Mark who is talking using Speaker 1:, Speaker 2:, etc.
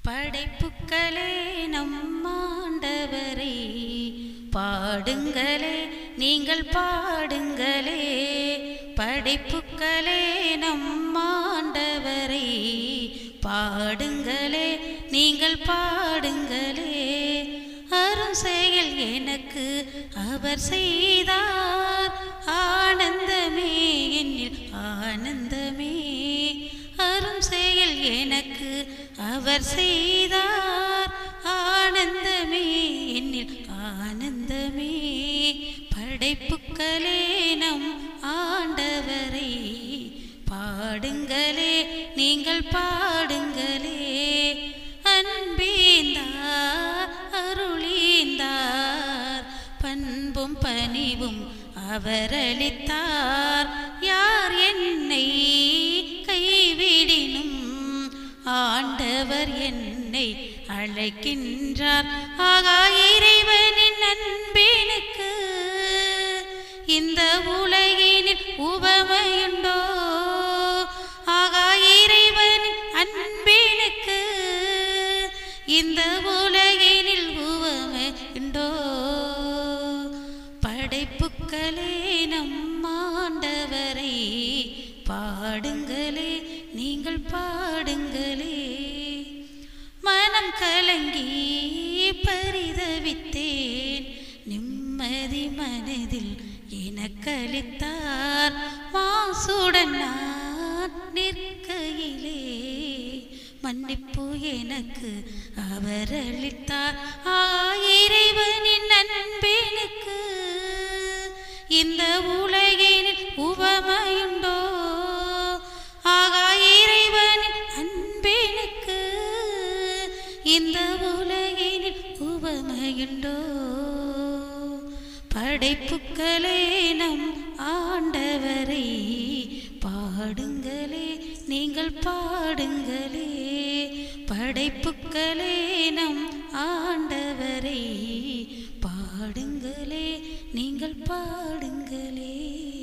Speaker 1: படைப்புக்களே நம்மாண்டவரை பாடுங்களே நீங்கள் பாடுங்களே படைப்புக்களே நம்மாண்டவரை பாடுங்களே நீங்கள் பாடுங்களே அரும் செயல் எனக்கு அவர் செய்தார் ஆனந்தமே என்னில் ஆனந்தமே அரும் செயல் எனக்கு அவர் செய்தார் ஆனந்தமே என்னில் ஆனந்தமே படைப்புக்களே நம் ஆண்டவரை பாடுங்களே நீங்கள் பாடுங்களே அன்பேந்தார் அருளீந்தார் பண்பும் பணிவும் அவரளித்தார் யார் என்னை கைவிடினும் ஆண்டவர் என்னை அழைக்கின்றார் ஆகா இறைவனின் அன்பினுக்கு இந்த உலகினில் உவமையுண்டோ ஆகா இறைவனின் அன்பினுக்கு இந்த உலகினில் உவமையுண்டோ படைப்புக்களே நம்மாண்டவரை பாடுங்களே நீங்கள் பாடுங்களே மனம் கலங்கி பரிதவித்தேன் நிம்மதி மனதில் எனக்களித்தார் மாசுடன் நான் நிற்கையிலே மன்னிப்பு எனக்கு அவர் அளித்தார் ஆ இறைவனின் அன்பெனுக்கு இந்த உலகினில் உவமையுண்டோ ஆகா இறைவனின் அன்பெனுக்கு இந்த உலகினில் உவமையுண்டோ படைப்புக்களே நம் ஆண்டவரை பாடுங்களே நீங்கள் பாடுங்களே படைப்புக்களே நம் ஆண்டவரை பாடுங்களே நீங்கள் பாடுங்களே